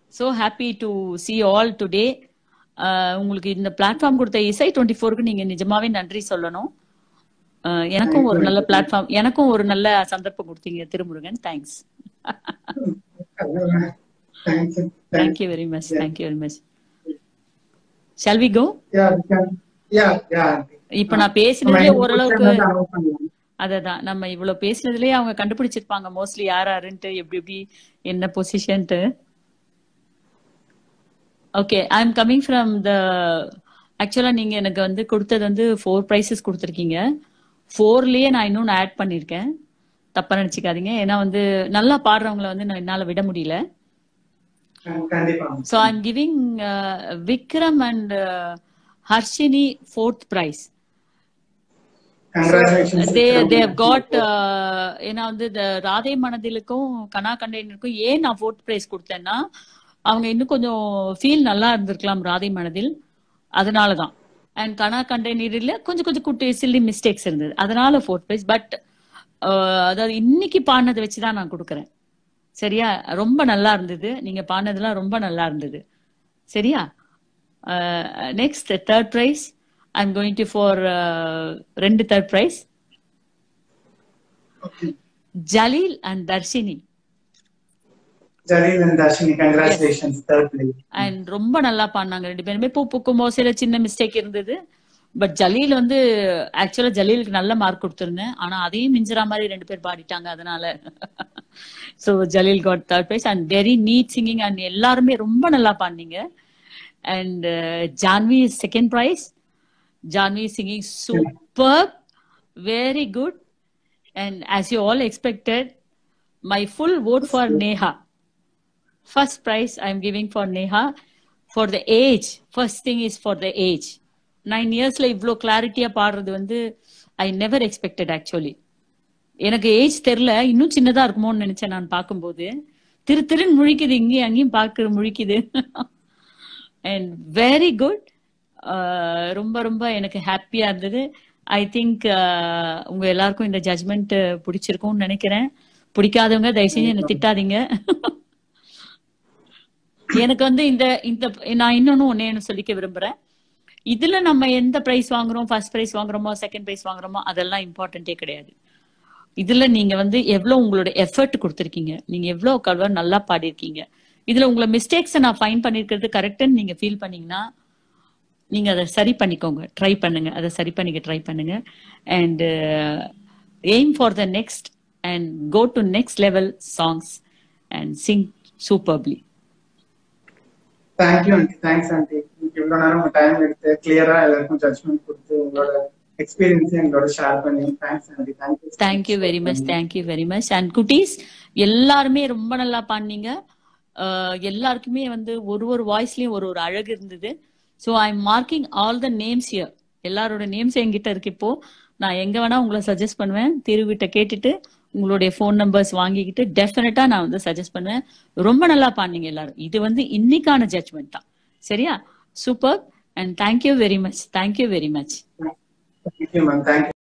so happy to see all today உங்களுக்கு இந்த platform கொடுத்த இசை டுவெண்ட்டி ஃபோருக்கு நீங்க நிஜமாவே நன்றி சொல்லணும் அஹ், எனக்கும் ஒரு நல்ல பிளாட்ஃபார்ம் எனக்கும் ஒரு நல்ல சந்தர்ப்பம் கொடுத்தீங்க Thirumurugan thanks thanks thank you very much thank you very much shall we go yeah yeah yeah இப்ப நான் பேசினதுல ஓரளவுக்கு அததான் நம்ம இவ்வளவு பேசினதுலயே அவங்க கண்டுபிடிச்சிருப்பாங்க மோஸ்ட்லி யார் யாருன்ட்டு எப்படி எப்படி என்ன பொசிஷன்ட்டு okay I am coming from the actually நீங்க எனக்கு வந்து கொடுத்தது வந்து ஃபோர் ப்ரைஸஸ் கொடுத்துருக்கீங்க ஃபோர்லயே நான் இன்னொன்னு ஆட் பண்ணிருக்கேன் தப்பா நினைச்சுக்காதீங்க ஏன்னா வந்து நல்லா பாடுறவங்கள வந்து நான் என்னால விட முடியல கண்டிப்பா so I am giving Vikram and Harshini fourth prize congratulations they they got ஏன்னா வந்து இந்த ராதே மனதிலுக்கும் கனா கண்டெய்னருக்கும் ஏன் நான் ஃபோர்த் ப்ரைஸ் கொடுத்தேன்னா அவங்க இன்னும் கொஞ்சம் ஃபீல் நல்லா இருந்திருக்கலாம் ராதே மனதில் அதனால தான் அண்ட் கனா கண்டெய்னரில் கொஞ்சம் கொஞ்சம் குட்டி சில்லி மிஸ்டேக்ஸ் இருந்தது அதனால ஃபோர்த் ப்ரைஸ் பட் அதாவது இன்னைக்கு பாடினதை வச்சு தான் நான் கொடுக்குறேன் சரியா ரொம்ப நல்லா இருந்தது நீங்க பாடினதெல்லாம் ரொம்ப நல்லா இருந்தது சரியா next third prize I am going to for ரெண்டு third prize Jaleel and Dharshini Jaleel and Dharshini congratulations third place and ரொம்ப நல்லா பாடினாங்க ரெண்டு பேருமே பூ பூக்கும் சில சின்ன மிஸ்டேக் இருந்தது பட் ஜலீல் வந்து ஆக்சுவலா ஜலீலுக்கு நல்ல மார்க் கொடுத்துருந்தேன் ஆனா அதையும் மிஞ்சுற மாதிரி ரெண்டு பேர் பாடிட்டாங்க அதனால so Jaleel got third prize and very neat singing and எல்லாருமே ரொம்ப நல்லா பாடினீங்க and Jhanvi second prize Jhanvi singing super very good and as you all expected my full vote for Neha first prize i'm giving for neha for the age first thing is for the age nine இயர்ஸ்ல இவ்ளோ கிளாரிட்டியா பாடுறது வந்து I never expected actually எனக்கு age தெரியல இன்னும் சின்னதா இருக்குமோன்னு நினைச்சேன் நான் பார்க்கும்போது திரு திருன்னு முழிக்குது இங்கேயும் அங்கேயும் பார்க்க முழிக்குது அண்ட் வெரி குட் ரொம்ப ரொம்ப எனக்கு ஹாப்பியா இருந்தது ஐ திங்க் உங்க எல்லாருக்கும் இந்த ஜட்மெண்ட் பிடிச்சிருக்கும்னு நினைக்கிறேன் பிடிக்காதவங்க தயவு செஞ்சு என்ன திட்டாதீங்க எனக்கு வந்து இந்த இந்த நான் இன்னொன்னு ஒன்னே சொல்லிக்க விரும்புறேன் இதுல நம்ம எந்த பிரைஸ் வாங்குறோம் ஃபர்ஸ்ட் பிரைஸ் வாங்குறோமோ செகண்ட் பிரைஸ் வாங்குறோமோ அதெல்லாம் இம்பார்ட்டன்ட்டே கிடையாது இதுல நீங்க வந்து எவ்வளவு உங்களோட எஃபர்ட் கொடுத்துருக்கீங்க நீங்க எவ்வளவு கல்வர் நல்லா பாடியிருக்கீங்க இதுல உங்களை மிஸ்டேக்ஸை நான் ஃபைன் பண்ணிருக்கிறது கரெக்டுன்னு நீங்க ஃபீல் பண்ணீங்கன்னா நீங்க அதை சரி பண்ணிக்கோங்க ட்ரை பண்ணுங்க அதை சரி பண்ணிக்க ட்ரை பண்ணுங்க and aim for the next and go to next level songs and sing superbly thank you aunty thanks aunty இவ்வளவு நேரம் உங்க டைம் எடுத்து கிளியரா எல்லாருக்கும் ஜட்மெண்ட் கொடுத்து உங்களோட எக்ஸ்பீரியன்ஸ் எங்களோட ஷேர் பண்ணி thanks aunty thank you thank you very much thank you very much and குட்டீஸ் எல்லாருமே ரொம்ப நல்லா பாடினீங்க அஹ் எல்லாருக்குமே வந்து ஒரு ஒரு வாய்ஸ்லயும் ஒரு ஒரு அழகு இருந்தது so I am marking all the names here எல்லாரோட நேம்ஸ் என்கிட்ட இருக்கு இப்போ நான் எங்க வேணா உங்களை சஜஸ்ட் பண்ணுவேன் திருவிட்ட கேட்டுட்டு உங்களுடைய ஃபோன் நம்பர்ஸ் வாங்கிக்கிட்டு டெஃபினட்டா நான் வந்து சஜஸ்ட் பண்ணுவேன் ரொம்ப நல்லா பாடினீங்க எல்லாரும் இது வந்து இன்னைக்கான ஜட்மெண்ட் தான் சரியா super and thank you very much thank you very much thank you ma'am thank you